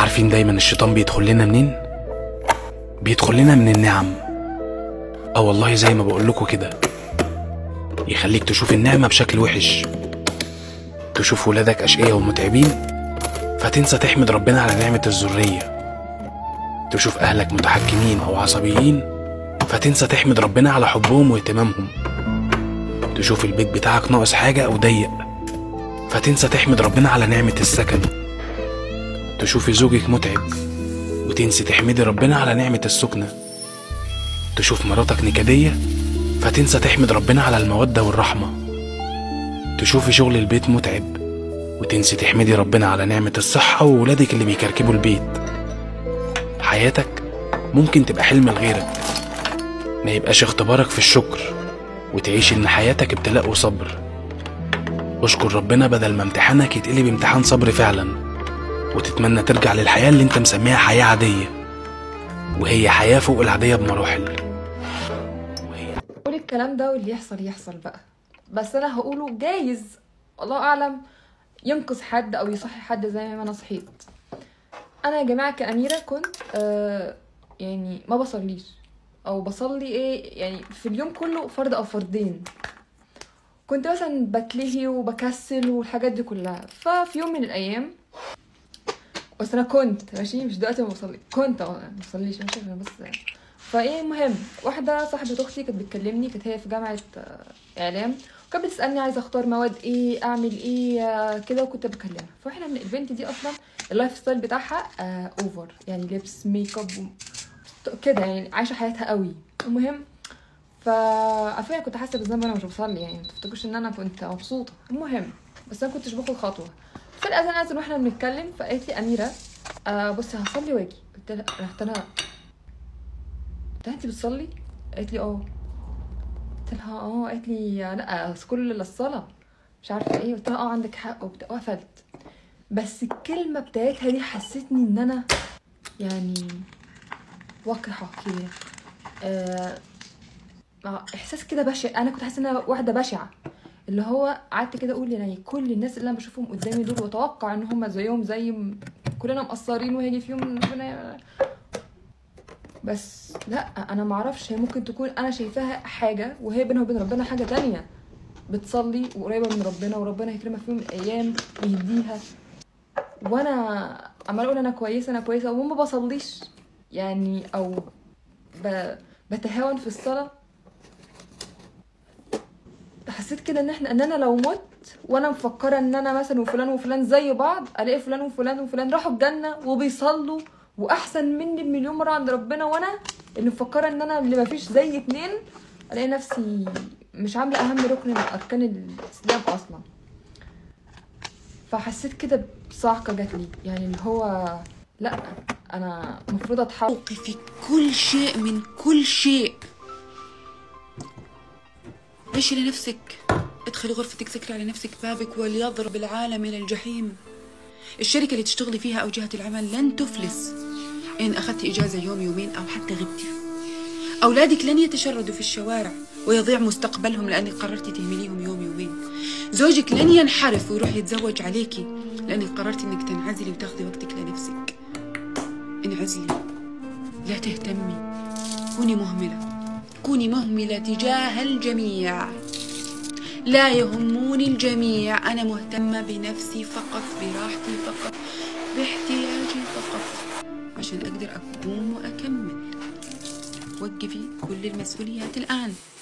عارفين دايما الشيطان بيدخل لنا منين بيدخل لنا من النعم اه والله زي ما بقول لكم كده يخليك تشوف النعمة بشكل وحش تشوف ولادك أشقياء ومتعبين فتنسى تحمد ربنا على نعمة الذرية تشوف أهلك متحكمين أو عصبيين فتنسى تحمد ربنا على حبهم واهتمامهم تشوف البيت بتاعك ناقص حاجة أو ضيق فتنسى تحمد ربنا على نعمة السكن تشوفي زوجك متعب وتنسي تحمدي ربنا على نعمة السكنة تشوف مراتك نكدية فتنسى تحمد ربنا على المودة والرحمة تشوفي شغل البيت متعب وتنسي تحمدي ربنا على نعمة الصحة وولادك اللي بيكركبوا البيت حياتك ممكن تبقى حلم لغيرك ما يبقاش اختبارك في الشكر وتعيش ان حياتك ابتلاء وصبر اشكر ربنا بدل ما امتحانك يتقلب امتحان صبر فعلا وتتمنى ترجع للحياة اللي انت مسميها حياة عادية وهي حياة فوق العادية بمراحل قول الكلام ده واللي يحصل يحصل بقى بس انا هقوله جايز الله اعلم ينقذ حد او يصحي حد زي ما انا صحيت انا يا جماعه كاميره كنت آه يعني ما بصليش او بصلي ايه يعني في اليوم كله فرد او فردين كنت مثلا بتلهي وبكسل والحاجات دي كلها ففي يوم من الايام بس انا كنت ماشي مش دلوقتي ما بصلي كنت اه ما بصليش ماشي انا بس فايه المهم واحده صاحبه اختي كانت بتكلمني كانت هي في جامعه آه، اعلام وكانت بتسالني عايزه اختار مواد ايه اعمل ايه آه، كده وكنت بكلمها فاحنا من البنت دي اصلا اللايف ستايل بتاعها آه اوفر يعني لبس ميك اب و- كده يعني عايشه حياتها قوي المهم فعارفين كنت حاسه بالذنب وانا مش بصلي يعني ما تفتكرش ان انا كنت مبسوطه المهم بس انا كنتش باخد خطوه في الاذان اذن واحنا بنتكلم فقالت لي اميره آه بصي هصلي واجي قلت لها رحت انا قلت لها انت بتصلي قالت لي اه قلت لها اه قالت لي لا أصل كل الصلاه مش عارفه ايه قلت لها اه عندك حق وبتاع وقفلت بس الكلمه بتاعتها دي حسيتني ان انا يعني وقحه كده آه آه، احساس كده بشع انا كنت حاسه ان انا واحده بشعه اللي هو قعدت كده اقول يعني كل الناس اللي انا بشوفهم قدامي دول واتوقع ان هم زيهم زي م- كلنا مقصرين وهيجي في يوم ربنا بس لا انا معرفش هي ممكن تكون انا شايفاها حاجه وهي بينها وبين ربنا حاجه تانية بتصلي وقريبه من ربنا وربنا يكرمها في يوم من الايام ويهديها وانا عماله اقول انا كويسه انا كويسه وما بصليش يعني او ب... بتهاون في الصلاه حسيت كده ان احنا ان انا لو مت وانا مفكره ان انا مثلا وفلان وفلان زي بعض الاقي فلان وفلان وفلان راحوا الجنه وبيصلوا واحسن مني بمليون مره عند ربنا وانا اللي مفكره ان انا اللي مفيش زي اتنين الاقي نفسي مش عامله اهم ركن من اركان الاسلام اصلا فحسيت كده بصعقه جات لي يعني اللي هو لا انا المفروض اتحول موقفي كل شيء من كل شيء عيشي لنفسك ادخلي غرفتك سكري على نفسك بابك وليضرب العالم إلى الجحيم الشركة اللي تشتغلي فيها أو جهة العمل لن تفلس إن أخذتي إجازة يوم يومين أو حتى غبتي أولادك لن يتشردوا في الشوارع ويضيع مستقبلهم لأنك قررتي تهمليهم يوم يومين زوجك لن ينحرف ويروح يتزوج عليكي لأنك قررتي إنك تنعزلي وتاخذي وقتك لنفسك انعزلي لا تهتمي كوني مهملة كوني مهملة تجاه الجميع لا يهموني الجميع أنا مهتمة بنفسي فقط براحتي فقط باحتياجي فقط عشان أقدر أقوم وأكمل وقفي كل المسؤوليات الآن